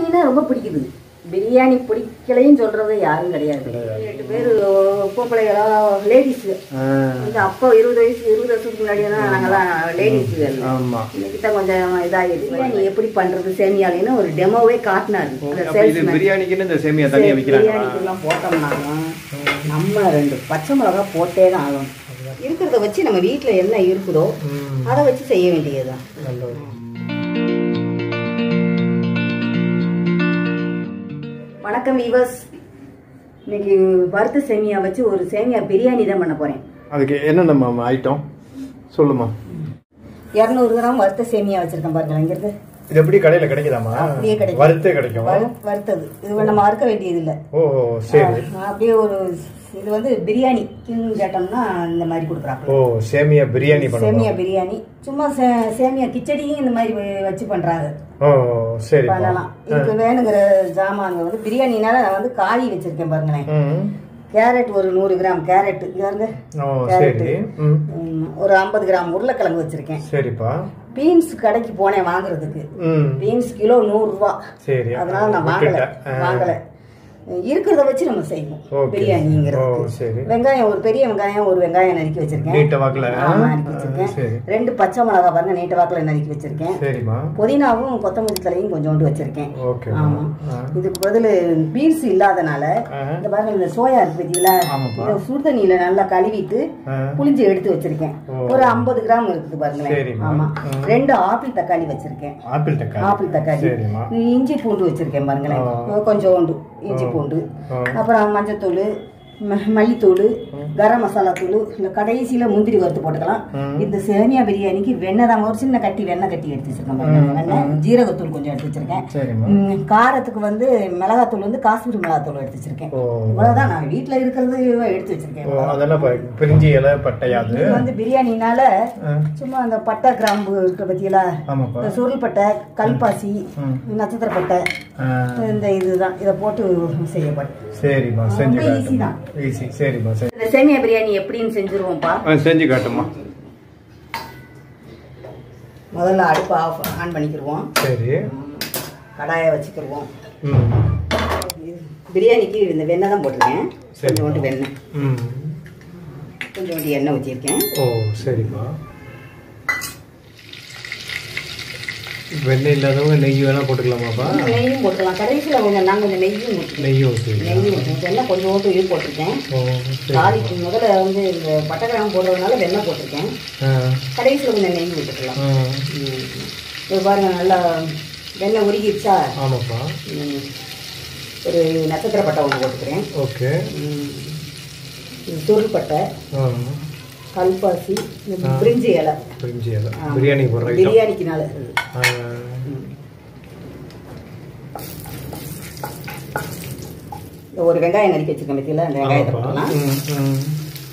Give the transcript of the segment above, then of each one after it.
பிரியாணினா ரொம்ப பிடிக்குது பிரியாணி பிடிக்கலைன்னு சொல்றது யாரும் கிடையாது கிடையாது. எட்டு பேர் பொம்பளைகளா லேடிஸு ஆ, இந்த அப்போ இருபது வயசு இருபது வருஷத்துக்கு முன்னாடியெல்லாம் நாங்கெல்லாம் லேடிஸுகள் ஆமா இன்னைக்கு தான் கொஞ்சம் இதாகிடுச்சு பிரியாணி எப்படி பண்றது சேமியாலேன்னு ஒரு டெமோவே காட்டினாரு அந்த அப்ப இது salesman. பிரியாணிக்குன்னு இந்த சேமியா தனியா விக்கிறாங்களா பிரியாணிக்கெல்லாம் போட்டோம்னாலும் நம்ம ரெண்டு பச்சை மிளகா போட்டே தான் ஆகணும் இருக்கிறத வச்சு நம்ம வீட்டில் என்ன இருக்குதோ ம், அதை வச்சு செய்ய வேண்டியதுதான் நல்லது. வணக்கம் வீவர்ஸ் இன்னைக்கு வறுத்த சேமியா வச்சு ஒரு சேமியா பிரியாணி தான் பண்ண போறேன் அதுக்கு என்னென்ன ஐட்டம் சொல்லுமா இரநூறு கிராம் வறுத்த சேமியா வச்சிருக்கேன் பாருங்க இங்கிருந்து இது எப்படி கடையில கிடைக்குதாமா அப்படியே கிடைக்கும். வறுத்தே கிடைக்கும் வறு- வறுத்தது இது நம்ம வறுக்க வேண்டியது இல்லை ஓ ஓ, சரி அப்படியே ஒரு இது வந்து பிரியாணி கேட்டோம்னா இந்த மாதிரி கொடுக்குறாங்க ஓ சேமியா பிரியாணி பண்ணுவோம் சேமியா பிரியாணி சும்மா சே- சேமியா கிச்சடியும் இந்த மாதிரி வ- வச்சு பண்றாங்க ஓ சரி பண்ணலாம் இதுக்கு வேணுங்கிற ஜாமான் வந்து பிரியாணினால நான் வந்து காய் வச்சிருக்கேன் பாருங்களேன் ம் கேரட் ஒரு நூறு கிராம் கேரட் இதாருங்க ஓ கேரட் சரி ம் ம், ஒரு ஐம்பது கிராம் உருளைக்கிழங்கு வச்சிருக்கேன் சரிப்பா பீன்ஸ் கடைக்கு போனேன் வாங்குறதுக்கு ம் பீன்ஸ் கிலோ நூறு ரூபா சரி அதனால நான் வாங்கல விட்டுட்டேன். ஆ. வாங்கல இருக்கிறத வச்சு நம்ம செய்வோம் Okay. பிரியாணிங்கிறது ஓ, சரி. வெங்காயம் ஒரு பெரிய வெங்காயம் ஒரு வெங்காயம் நறுக்கி வச்சிருக்கேன் நீட்ட வாக்குல ஆமா, நறுக்கி வச்சிருக்கேன் சரி ரெண்டு பச்சை மிளகா பாருங்க நீட்ட வாக்குல நறுக்கி வச்சிருக்கேன் சரிம்மா புதினாவும் கொத்தமல்லி தலையும் கொஞ்சோண்டு வச்சிருக்கேன் ஓகே ஆமா ஆ. இதுக்கு பதில் பீன்ஸ் இல்லாதனால ஆ. இந்த பாருங்க இந்த சோயா இருக்கு பார்த்தீங்களா ஆமாப்பா. இதை சுடு தண்ணியில நல்லா கழுவிட்டு ஆ. புளிஞ்சு எடுத்து வச்சிருக்கேன் ஓ. ஒரு ஐம்பது கிராம் இருக்குது பாருங்களேன் சரிம்மா. ஆமா ம். ரெண்டு ஆப்பிள் தக்காளி வச்சிருக்கேன் ஆப்பிள் தக்காளி ஆப்பிள் தக்காளி சரிம்மா இஞ்சி பூண்டு வச்சிருக்கேன் பாருங்களேன் ஆ. கொஞ்சோண்டு இஞ்சி பூண்டு ஆ. அப்புறம் மஞ்சத்தூள் ம- மல்லித்தூள் கரம் மசாலா தூள் இல்லை கடைசியில் முந்திரி வறுத்து போட்டுக்கலாம் ம். இந்த சேமியா பிரியாணிக்கு வெண்ணெய் தான் ஒரு சின்ன கட்டி வெண்ணெய் கட்டி எடுத்து வச்சிருக்கேன் பாருங்க. வெண்ணெய் ஜீரகத்தூள் கொஞ்சம் எடுத்து வச்சிருக்கேன் சரிம்மா ம், காரத்துக்கு வந்து மிளகாத்தூள் வந்து காஷ்மீர் மிளகாத்தூள் எடுத்து வச்சிருக்கேன் ஓ இவ்வளவுதான் நான் வீட்டில் இருக்கிறது எடுத்து வச்சிருக்கேன் ஓ அதெல்லாம் ப- பிரிஞ்சி இலை பட்டையாது இது வந்து பிரியாணினால ஆ. சும்மா அந்த பட்டை கிராம்பு இருக்க பத்தியலா ஆமாப்பா இந்த சுருள் பட்டை கல்பாசி ம். நட்சத்திர பட்டை ஆ, இந்த இதுதான் இதை போட்டு செய்யப்படும் சரிம்மா செஞ்சு ரொம்ப easy காட்டுமா தான். ஈஸி சரிம்மா சரி இந்த சேமியா பிரியாணி எப்படின்னு செஞ்சுருவோம்ப்பா ஆ செஞ்சு காட்டுமா முதல்ல அடுப்பு ஆஃப் ஆன் பண்ணிக்கிடுவோம் சரி கடாயை வச்சுக்கிடுவோம் ம் பிரியாணிக்கு இந்த வெண்ணெய் தான் போட்டிருக்கேன் சரி. கொஞ்சோண்டு வெண்ணெய் ம் கொஞ்சோண்டு எண்ணெய் ஊற்றிருக்கேன் ஓ சரிம்மா வெண்ணெய் இல்லாதவங்க நெய் வேணா போட்டுக்கலாமாப்பா நெய்யும் போட்டுக்கலாம் கடைசியில் கொஞ்சம் நான் கொஞ்சம் நெய்யும் ஊற்றுவேன் நெய்யும் ஊற்றுவீங்க நெய்யும் ஊற்றுவேன் வெண்ணெய் கொஞ்சோண்டு இது போட்டிருக்கேன் ஓ சரி தாளிக்கு முதல்ல வந்து இந்த பட்டைக்கிழமை போடுறதுனால வெண்ணெய் போட்டிருக்கேன் ஆ கடைசியில் கொஞ்சம் நெய் ஊற்றிக்கலாம் ஆ இது பாருங்க நல்லா வெண்ணெய் உருகிடுச்சா ஆமாப்பா ம். ஒரு நட்சத்திர பட்டை ஒன்று போட்டுக்கிறேன் ஓகே ம். இது துருள் பட்டை ஆ கல்பாசி இந்த பிரிஞ்சி இலை பிரிஞ்சி இலை ஆமா. பிரியாணி போடுற ஐட்டம் பிரியாணிக்கு நாள் ஆ ஒரு வெங்காயம் நறுக்கி வச்சிருக்கேன் பத்தியில அந்த வெங்காயத்தை ஆமாப்பா போடலாம் ம் ம்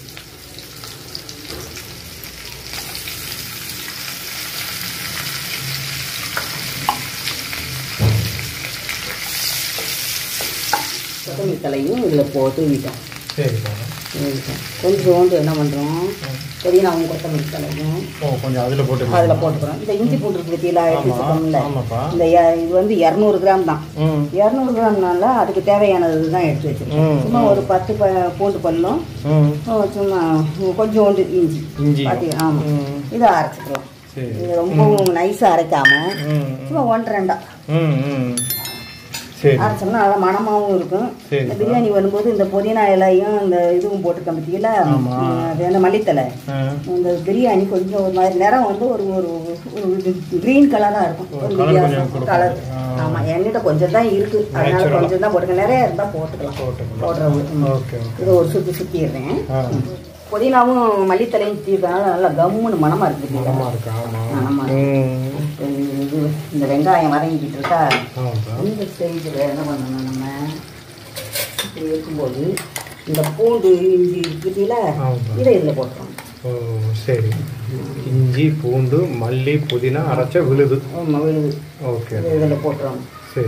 கொத்தமல்லி தலையும் இதில் போட்டு விட்டோம் சரிப்பா கொஞ்சோண்டு என்ன பண்ணுறோம் புதினாவும் கொத்தமல்லி தலையும் ஓ கொஞ்சம் அதில் போட்டு அதில் போட்டுக்கிறோம் இந்த இஞ்சி பூண்டு இருக்கு பத்தியில எடுத்து ஆமா, வச்சிருக்கோம்ல ஆமாப்பா. இந்த ய- இது வந்து இரநூறு கிராம் தான் ம் இரநூறு கிராம்னால அதுக்கு தேவையானது தான் எடுத்து வச்சிருக்கேன் ம், சும்மா ஒரு பத்து ப பூண்டு பல்லும் ம் அஹ் சும்மா கொஞ்சோண்டு இஞ்சி இஞ்சி பார்த்தீங்க ஆமாம் ம் இதை அரைச்சிக்கலாம் சரி இது ரொம்பவும் நைஸாக அரைக்காம ம் சும்மா ஒன்று ரெண்டா ம் ம் சரி அரைச்சோம்னா நல்லா மணமாகவும் இருக்கும் சரி. இந்த பிரியாணி வரும்போது இந்த புதினா இலையும் இந்த இதுவும் போட்டுக்க பற்றியில ஆமா. அது என்ன மல்லித்தலை ஆ இந்த பிரியாணி கொஞ்சம் ஒரு மாதிரி நிறம் வந்து ஒரு ஒரு ஒரு க்ரீன் கலராக இருக்கும் ஒரு ஒரு colour கொஞ்சம் வித்தியாசம் கொடுக்கும். கலர் ஆ. ஆமாம் என்கிட்ட கொஞ்சம் தான் இருக்கு அதனால Natural. கொஞ்சம் தான் போட்டுக்க நிறைய இருந்தால் போட்டுக்கலாம் போட்டுக்கலாம் போடுறது ம். ஓகே ஓகே இதை ஒரு சுற்றி சுற்றிடுறேன் ஆ புதினாவும் மல்லித்தலையும் சுற்றிருக்கனால நல்லா கம்முன்னு மணமாக இருக்குது மனமா இருக்கு ஆமா ஆமா. ம் இப்ப இது இந்த வெங்காயம் வதங்கிட்டு இருக்கா ஆமாப்பா இந்த ஸ்டேஜில் என்ன பண்ணணும் நம்ம இப்படி இருக்கும்போது இந்த பூண்டு இஞ்சி இருக்குதுல ஆமாப்பா. இதை இதில் போட்டுறோம் ஓ சரி இஞ்சி பூண்டு மல்லி புதினா அரைச்ச விழுது ஆமா, விழுது ஓகே இதை இதில் போட்டுறோம் சரி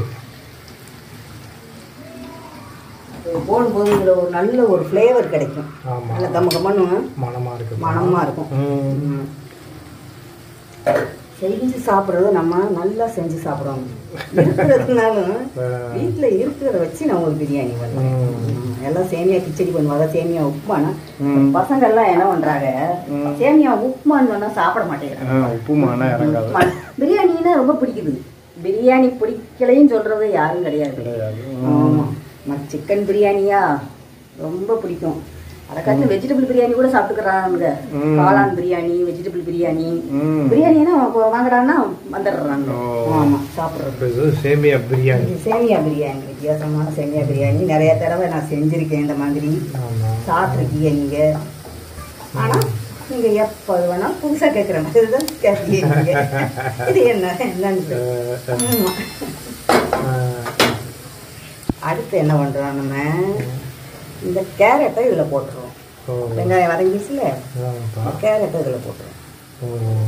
இது போடும்போது இதில் ஒரு நல்ல ஒரு ஃப்ளேவர் கிடைக்கும் ஆமா நல்ல கம்ம கம்மன்னு மனமா இருக்கு மணமாக இருக்கும் ம் ம். செஞ்சு சாப்பிட்றது நம்ம நல்லா செஞ்சு சாப்பிடணும் இருக்கிறதுனாலும் ஆ. வீட்டில் இருக்கிறத வச்சு நான் ஒரு பிரியாணி பண்ணுவேன் ம். ம், எல்லாம் சேமியா கிச்சடி பண்ணுவாங்க சேமியா உப்புமானா ம். பசங்கள்லாம் என்ன பண்றாங்க ம். சேமியா உப்புமான்னு சொன்னா சாப்பிட மாட்டேங்கிறாங்க ஆ, உப்புமானா இறங்காது உப்புமா. பிரியாணின்னா ரொம்ப பிடிக்குது பிரியாணி பிடிக்கலைன்னு சொல்றது யாரும் கிடையாது கிடையாது ஆமா சிக்கன் பிரியாணியா ரொம்ப பிடிக்கும் அதுக்காச்சும் வெஜிடபிள் பிரியாணி கூட சாப்பிட்டுக்கிறாங்க ம். காளான் பிரியாணி வெஜிடபிள் பிரியாணி ம். பிரியாணினா வாங்குறாங்கன்னா வந்துடுறாங்க ஓ. ஆமா சாப்பிட்றது அப்ப இது சேமியா பிரியாணி இது சேமியா பிரியாணி வித்தியாசமான சேமியா பிரியாணி நிறைய தடவை நான் செஞ்சிருக்கேன் இந்த மாதிரி ஆமா சாப்பிட்ருக்கீங்க நீங்க ஆனா நீங்க எப்போ வேணாலும் புதுசா கேட்குற மாதிரி தான் கேட்பீங்க இது என்ன என்னன்னு சொல்லு. ஆமா. ஆ, அடுத்து என்ன பண்றோம் நம்ம இந்த கேரட்டை இதுல போட்டுருவோம் ஓ, வெங்காயம் வதங்கிச்சுல ஆமாப்பா. கேரட்டை இதுல போட்டுருவோம் ஓ.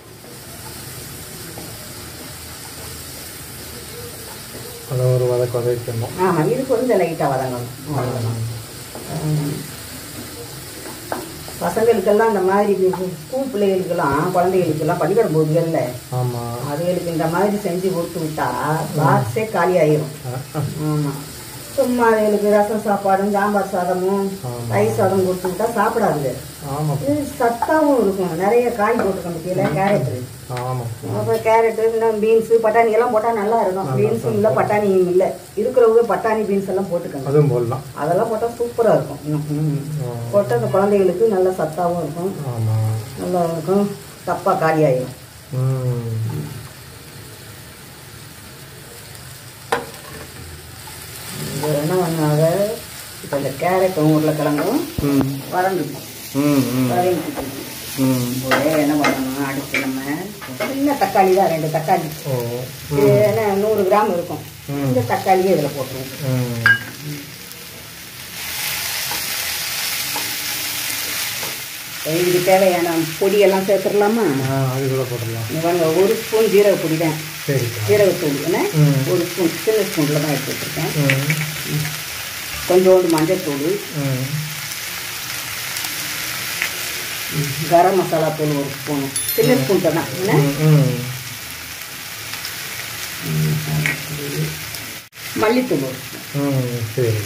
அதை ஒரு வதக்க வதக்கணும் ஆமா இது கொஞ்சம் லைட்டா வதங்கணும் அவ்வளவுதான். ஆம். பசங்களுக்கெல்லாம் இந்த மாதிரி ஸ்கூல் பிள்ளைகளுக்கெல்லாம் குழந்தைகளுக்கெல்லாம் பள்ளிக்கூடம் போகுதுல்ல ஆமா அதுகளுக்கு இந்த மாதிரி செஞ்சு கொடுத்து விட்டா பாக்ஸே காலி ஆயிரும் ஆ, ஆ. ஆமா சும்மா அதுகளுக்கு ரசம் சாப்பாடும் சாம்பார் சாதமும் ஆமா. தயிர் சாதம் கொடுத்து விட்டா சாப்பிடாதுங்க ஆமா இது சத்தாவும் இருக்கும் நிறைய காய் போட்டுக்கணும் கீழே கேரட்டு ஆமா அப்புறம் கேரட்டு இன்னும் பீன்ஸு பட்டாணி எல்லாம் போட்டால் நல்லா இருக்கும் பீன்ஸும் இல்லை பட்டாணியும் இல்லை இருக்கிறவங்க பட்டாணி பீன்ஸ் எல்லாம் போட்டுக்கணும் அதுவும் போடலாம் அதெல்லாம் போட்டால் சூப்பராக இருக்கும் இன்னும் ம். ஆ, போட்டால் அந்த குழந்தைகளுக்கு நல்ல சத்தாவும் இருக்கும் ஆமா நல்லா இருக்கும் தப்பாக காலி ஆயிடும் ம் இது என்ன பண்ணாங்க இப்போ இந்த கேரட்டும் உருளைக்கிழங்கும் ம் வறந்துச்சு ம் ம் வதங்கிட்டு ம் ஒரே என்ன பண்ணணும் அடுத்து நம்ம சின்ன தக்காளி தான் ரெண்டு தக்காளி ஓ இது என்ன நூறு கிராம் இருக்கும் ம். இந்த தக்காளியே இதில் போட்டுருவோம் ம் இதுக்கு தேவையான பொடியெல்லாம் சேர்த்துடலாமா ஆ அது கூட போட்டுடலாம் இவங்க ஒரு ஸ்பூன் ஜீரக பொடி தான் சரிக்கா ஜீரகத்தூள் என்ன ம். ஒரு ஸ்பூன் சின்ன ஸ்பூனில் தான் எடுத்து வச்சுருக்கேன் ம் கொஞ்சோண்டு மஞ்சள் ம் கரம் மசாலா தூள் ஒரு ஸ்பூன் சின்ன ஸ்பூன் தான் என்ன ம் ம் மல்லித்தூள் ஒரு ஸ்பூன் ம் சரி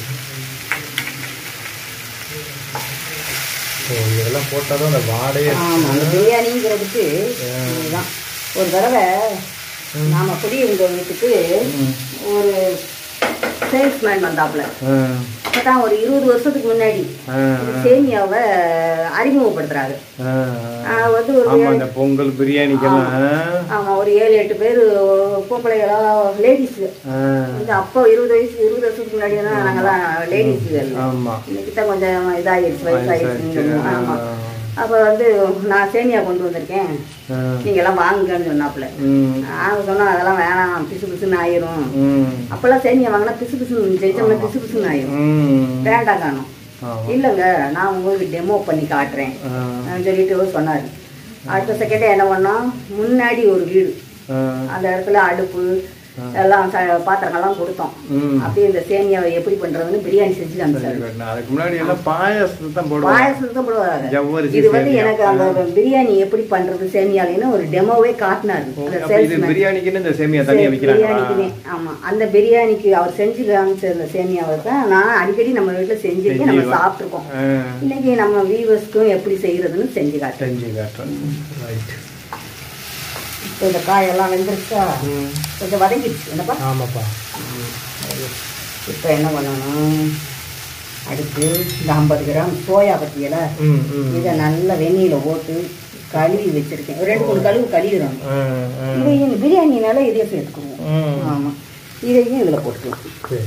ஓ இதெல்லாம் போட்டால் தான் அந்த வாடையே ஆமாம் அந்த பிரியாணிங்கிறதுக்கு இதுதான் ஒரு தடவை நாம குடியிருந்த வீட்டுக்கு ம். ஒரு சேல்ஸ்மேன் வந்தாப்புல ஆ அப்பதான் ஒரு இருபது வருஷத்துக்கு முன்னாடி ஆ இந்த சேமியாவை அறிமுகப்படுத்துறாங்க ஆ ஆஹ் வந்து ஒரு ஆமாம் இந்த பொங்கல் பிரியாணிக்கெல்லாம் ஆமா ஒரு ஏழு எட்டு பேர் பொம்பளைகளா லேடிஸ் ஆ வந்து அப்போ இருபது வயசு இருபது வருஷத்துக்கு முன்னாடி தான் நாங்கெல்லாம் லேடிஸ் ஆமாம் இன்னைக்கு தான் கொஞ்சம் இதாகிடுச்சு வயசாகிடுச்சு ஆமா அப்போ வந்து நான் சேமியா கொண்டு வந்திருக்கேன் ஆ நீங்கெல்லாம் வாங்குங்கன்னு சொன்னாப்புல ம் நாங்கள் சொன்னோம் அதெல்லாம் வேணாம் பிசு பிசுன்னு ஆயிரும் ம் அப்போல்லாம் சேமியா வாங்கினா பிசு பிசுன்னு செஞ்சோம்னா பிசு பிசுன்னு ஆயிரும் ம் வேண்டாம் காணும் ஆமாம் இல்லைங்க நான் உங்களுக்கு டெமோ பண்ணி காட்டுறேன் ஆ அப்படின்னு சொல்லிட்டு சொன்னார் அடுத்த செகண்டே என்ன பண்ணோம் முன்னாடி ஒரு வீடு ஆ அந்த இடத்துல அடுப்பு எல்லாம் ச- பாத்திரங்கள்லாம் கொடுத்தோம் ம் அப்படியே இந்த சேமியாவை எப்படி பண்றதுன்னு பிரியாணி செஞ்சு காமிச்சாரு அதுக்கு முன்னாடி எல்லாம் பாயாசத்தை தான் போடுவாங்க பாயசம் தான் போடுவாங்க ஜவ்வரிசி இது வந்து சேமியா. எனக்கு அந்த பிரியாணி எப்படி பண்றது சேமியாலின்னு ஒரு டெமோவே காட்டினாரு அந்த அப்ப இது salesman. பிரியாணிக்குன்னு இந்த சேமியா தனியா விற்கிறாங்களா பிரியாணிக்குனே ஆமா அந்த பிரியாணிக்கு அவர் செஞ்சு காமிச்ச அந்த சேமியாவை தான் நான் அடிக்கடி நம்ம வீட்டுல செஞ்சிருக்கேன் நம்ம செஞ்சு சாப்பிட்டுருக்கோம் ஆ, இன்னைக்கு நம்ம வியூவர்ஸ்க்கும் எப்படி செய்யறதுன்னு செஞ்சு காட்டுறேன் செஞ்சு காட்டுறேன் ரைட் இப்போ இந்த காயெல்லாம் வெந்துருச்சா ம் கொஞ்சம் வதங்கிடுச்சு என்னப்பா ஆமாப்பா இப்போ என்ன பண்ணணும் அடுத்து இந்த ஐம்பது கிராம் சோயா பத்தியல ம் ம் இதை நல்லா வெந்நீரில் போட்டு கழுவி வச்சிருக்கேன் ஒரு ரெண்டு மூணு கழுவு கழுவிடணும் ஆ, ஆ. இதையும் பிரியாணினால இதையும் சேர்த்துக்குவோம் ம் ஆமாம் இதையும் இதில் போட்டுக்கலாம் சரி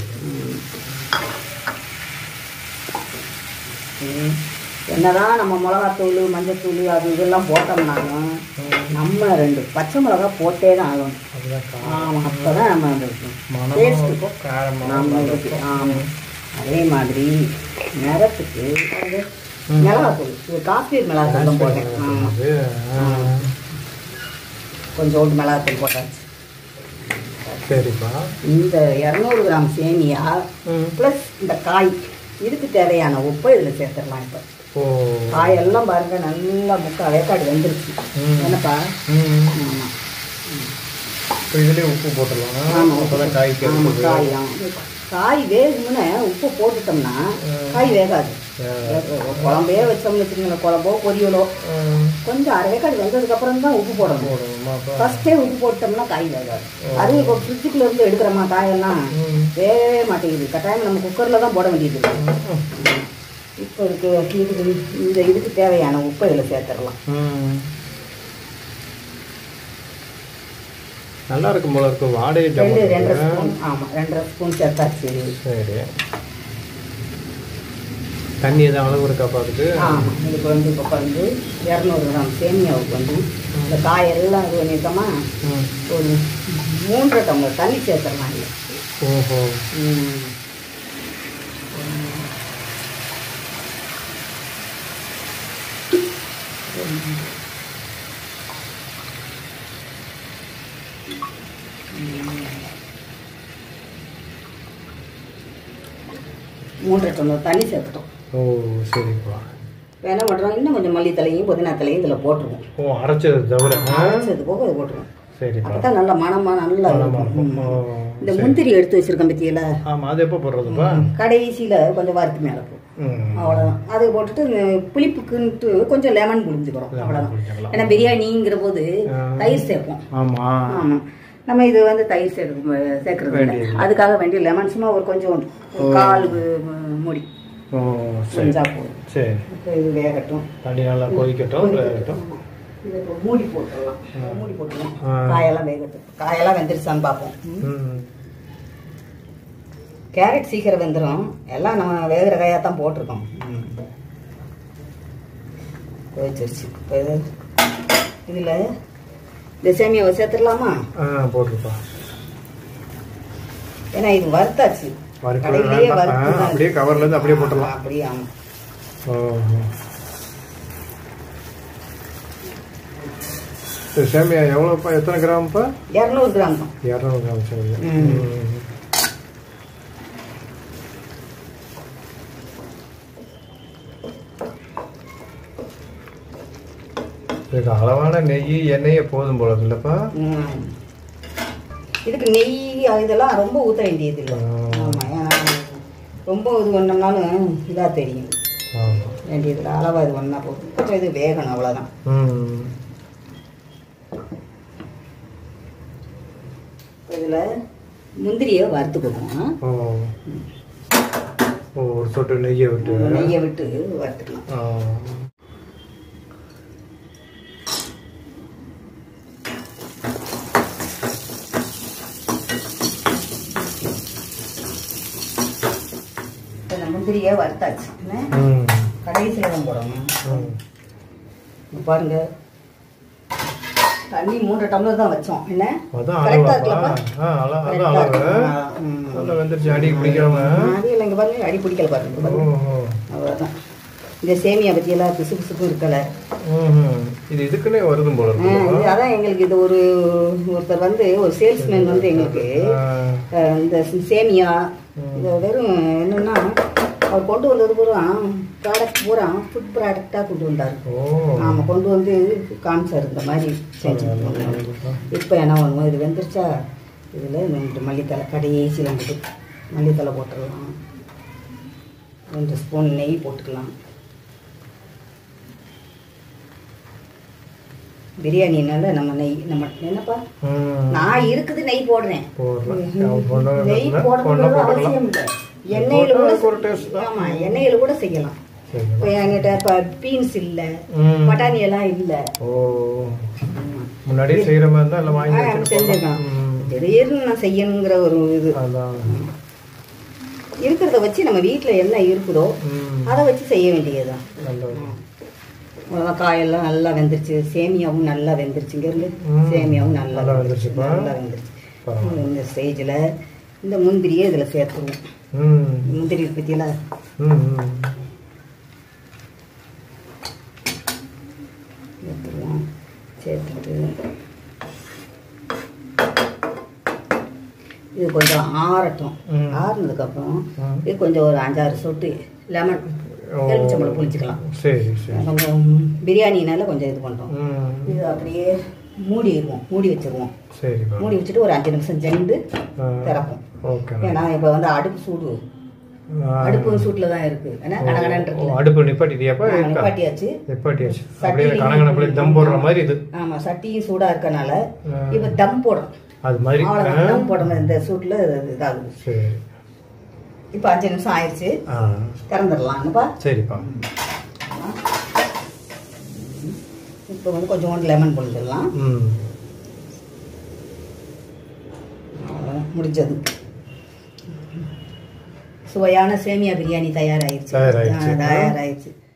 ம். என்னதான் நம்ம மிளகாத்தூள் மஞ்சத்தூள் அது இதெல்லாம் போட்டோம்னாலும் நம்ம ரெண்டு பச்சை மிளகா போட்டே தான் ஆகணும் அதுதான் கா- ஆமாம் அப்போ தான் நம்ம அந்த மனமும் டேஸ்ட் இருக்கும் காரமாகவும் நம்ம இதுக்கு ஆமாம் அதே மாதிரி நிறத்துக்கு அது மிளகாத்தூள் இது காஷ்மீர் மிளகாத்தூள் தான் போட்டேன் ஆமாம் அது, ஆ. கொஞ்சோண்டு மிளகாத்தூள் போட்டாச்சு சரிப்பா இந்த இரநூறு கிராம் சேமியா ம் ப்ளஸ் இந்த காய் இதுக்கு தேவையான உப்பை இதில் சேர்த்துடலாம் இப்போ ஓ காயெல்லாம் பாருங்க நல்லா முக்கா வேக்காடு வெந்துருச்சு ம். என்னப்பா ம் ஆமா. ம். இப்போ இதுலேயே உப்பு போட்டுடலாம் ஆமாம் அப்போதான் காய்க்கு ஆமாம் இருக்குது. காய் ஆமாம் காய் வேகுமுன்னே உப்பு போட்டுட்டோம்னா காய் வேகாது குழம்பே வச்சோம்னு வச்சுக்கோங்களேன் குழம்போ பொரியலோ ம், கொஞ்சம் அரை வேக்காடு வெந்ததுக்கப்புறம் தான் உப்பு போடணும் போடணுமா அப்போ ஃபஸ்ட்டே உப்பு போட்டோம்னா காய் வேகாது அது இப்போ ஃப்ரிட்ஜுக்குள்ள இருந்து எடுக்கிறோமா காயெல்லாம் ம். வேகவே மாட்டேங்குது கட்டாயம் நம்ம குக்கரில் தான் போட வேண்டியது இருக்கு. ம். இப்போ இருக்கு இதுக்கு இந்த இதுக்கு தேவையான உப்பை இதில் சேர்த்துடலாம் ம். நல்லா இருக்கும் போல இருக்கு வாடகை ரெண்டு ஜம்மு ரெண்டரை இருக்கு. ஸ்பூன் ஆமாம் ரெண்டரை ஸ்பூன் சேர்த்தாச்சு சரி தண்ணி எதுவும் அளவு இருக்கா பார்த்துட்டு ஆமாம் இதுக்கு வந்து இப்போ வந்து இரநூறு கிராம் சேமியாவுக்கு வந்து இந்த காயெல்லாம் இது பண்ணிட்டோமா ம். ஒரு மூன்றரை டம்ளர் தண்ணி சேர்த்துடலாம் இல்லை ஓஹோ மூன்றரை டம்ளர் தண்ணி சேர்த்துட்டோம் ஓ சரிப்பா இப்போ என்ன பண்ணுறோம் இன்னும் கொஞ்சம் மல்லித்தலையும் புதினா தலையும் இதில் போட்டுருவோம் ஓ அரைச்சது தவிர ஆ? அரைச்சது போக இதை போட்டுருவோம் சரிப்பா அப்போ தான் நல்லா மணமாக நல்லா நலமா இருக்கும் இருக்கும் ஓ, இந்த முந்திரி எடுத்து வச்சிருக்கேன் பத்தியில ஆமா அது எப்போ போடுறதுப்பா கடைசியில் கொஞ்சம் வறுத்து மேலே போடும் ம் அவ்வளோதான் அது போட்டுட்டு இந்த புளிப்புக்குன்ட்டு கொஞ்சம் லெமன் புளிஞ்சுக்கிறோம் Lemon அவ்வளோதான் புழிஞ்சுக்கலாம். ஏன்னா பிரியாணிங்கிற போது ஆ. தயிர் சேர்ப்போம் ஆமா ஆமாம் நம்ம இது வந்து தயிர் சேர்க்க சேர்க்கறது இல்லை வேண்டியது. அதுக்காக வேண்டிய லெமன் சும்மா ஒரு கொஞ்சம் ஒரு கால் வு- மூடி ஓ சரி செஞ்சா போதும் சரி இப்போ இது வேகட்டும் தண்ணி நல்லா கொதிக்கட்டும் வேகட்டும் இதை இப்போ மூடி போட்டுடலாம் மூடி போட்டுருவோம் ஆ. காயெல்லாம் வேகட்டும் காயெல்லாம் வெந்துருச்சான்னு பார்ப்போம் ம் கேரட் சீக்கிரம் வெந்துடும் எல்லாம் நம்ம வேகிற காயாக தான் போட்டிருக்கோம் ம். கொதிச்சிருச்சு இப்போ இது இதில் இந்த சேமியாவை சேர்த்துடலாமா ஆ போட்டுருப்பா ஏன்னா இது வறுத்தாச்சு வறுக்கவே கடையிலேயே வேண்டாம். வறுத்து ஆ, தான் அப்படியே coverல இருந்து அப்படியே போட்டுடலாம். அப்படியே ஆமாம் ஓஹோ இந்த சேமியா எவ்வளோப்பா எத்தனை கிராம்ப்பா இரநூறு கிராம் தான் இரநூறு கிராம் சேமியா ம். ம். இதுக்கு அளவான நெய் எண்ணெயே போதும் போல இல்லைப்பா ம். இதுக்கு நெய் இதெல்லாம் ரொம்ப ஊற்ற வேண்டியது இல்லை ஆ. ஆமாம் ஏன்னா ரொம்ப இது பண்ணோம்னாலும் இதாக தெரியும் ஆமாம் வேண்டியதில்லை அளவாக இது பண்ணால் போதும் கொஞ்சம் இது வேகணும் அவ்வளோதான் ம் இதில் முந்திரியை வறுத்துக்கணும் ஓ ஓ ஒரு சொட்டு நெய்யை விட்டு நெய்யை விட்டு வறுத்துக்கலாம் ஆ. இப்போ இந்த முந்திரியை வறுத்தாச்சு என்ன ம் கடைசியில் தான் போடணும் ம் இப்போ பாருங்க தண்ணி மூன்றரை டம்ளர் தான் வச்சோம் என்ன அதான் கரெக்டாக அளவாப்பா இருக்கலப்பா ஆ அள Correct அதான் ஆ அளவு இருக்கு. ம். நல்லா வெந்துருச்சு அடி பிடிக்காம அது இல்லை இங்கே பாருங்க அடி பிடிக்கல பாருங்க இங்க பாருங்க ஓஹோ அவ்வளோதான் இந்த சேமியா பற்றியெல்லாம் பிசு பிசுக்கும் இருக்கல ம்ஹும். இது இதுக்குன்னே வருதும் போல ஆ, இருக்கு இது அதான் எங்களுக்கு இது ஒரு ஒருத்தர் வந்து ஒரு சேல்ஸ்மேன் வந்து எங்களுக்கு ஆ. அஹ், இந்த சேமியா இது வெறும் என்னன்னா அவர் கொண்டு வந்தது பூரா ப்ராடக்ட் பூரா ஃபுட் ப்ராடக்டாக கொண்டு வந்தார் ஓ ஆமாம் கொண்டு வந்து காமிச்சார் இந்த மாதிரி செஞ்சு இப்போ என்ன பண்ணுவோம் இது வெந்துருச்சா இதில் இந்த மல்லித்தலை கடைசியில் வந்துட்டு மல்லித்தலை போட்டுடலாம் ரெண்டு ஸ்பூன் நெய் போட்டுக்கலாம் பிரியாணினால நம்ம நெய் நம்ம என்னப்பா ம். நான் இருக்குது நெய் போடுறேன் போடலாம். அவன் பொண்ணு நெய் வேணும்னா போடணும்னு பொண்ணை போட்டுக்கலாம். அவசியம் இல்லை எண்ணெயில் கூட போட்டா ஒரு taste தான். ஆமா எண்ணெயில் கூட செய்யலாம் சரி. இப்போ என்கிட்ட இப்போ பீன்ஸ் இல்லை ம். பட்டாணி எல்லாம் இல்லை ஓ முன்னாடியே செய்யற மாதிரி இருந்தா எல்லாம் வாங்கி ஆ, வச்சுட்டு செஞ்சிருக்கான் போகலாம். ம். திடீர்னு நான் செய்யணுங்கிற ஒரு இது அதான் இருக்கிறத வச்சு நம்ம வீட்டில் என்ன இருக்குதோ ம். அதை வச்சு செய்ய வேண்டியதுதான் நல்லது அவ்வளோதான் காயெல்லாம் நல்லா வெந்துருச்சு சேமியாவும் நல்லா வெந்துருச்சுங்க இருந்து ம். சேமியாவும் நல்லா நல்லா வெந்துருச்சுப்பா. நல்லா வெந்துருச்சு பரவாயில்ல. இந்த ஸ்டேஜில் இந்த முந்திரியை இதில் சேர்த்துருவோம் ம். முந்திரி பற்றியெல்லாம் ம், ம். சேர்த்துருவோம் சேர்த்துட்டு இது கொஞ்சம் ஆறட்டும் ம். ஆறுனதுக்கப்புறம் ம். இது கொஞ்சம் ஒரு அஞ்சாறு சொட்டு லெமன் ஓ. எலுமிச்சம்பழம் புளிச்சிக்கலாம் சரி சரி கொஞ்சம் பிரியாணினால கொஞ்சம் இது பண்ணுறோம் ம். இது அப்படியே மூடிடுவோம் மூடி வச்சிருவோம் சரிப்பா மூடி வச்சுட்டு ஒரு அஞ்சு நிமிஷம் ஜெண்டு ஆ. திறப்போம் ஓகேண்ணா ஏன்னா இப்போ வந்து அடுப்பு சூடு ஆ. அடுப்பு சூட்டில் தான் இருக்கு ஏன்னா ஓ, கடகடன்னு ஓ, இருக்குல்ல அடுப்பு நிப்பாட்டிட்டியாப்பா ஆ, இருக்கா? நிப்பாட்டியாச்சு நிப்பாட்டியாச்சு சட்டி அப்படியே கணக்கணப்பில் தம் போடுற மாதிரி இது ஆமா சட்டியும் சூடா இருக்கனால ஆ. இப்போ தம் போடுறோம் அது மாதிரி அவ்வளோதான் ஆ. தம் போடணும் இந்த சூட்டில் இதாகுது சரி இப்போ அஞ்சு நிமிஷம் ஆயிடுச்சு ஆ திறந்துடலாம்ப்பா சரிப்பா இப்போ வந்து கொஞ்சோண்டு லெமன் புழிஞ்சிடலாம் ம் அவ்வளவுதான், முடிஞ்சது சுவையான சேமியா பிரியாணி தயாராயிருச்சு தயாராயிருச்சு. ஆ, தயாராயிருச்சு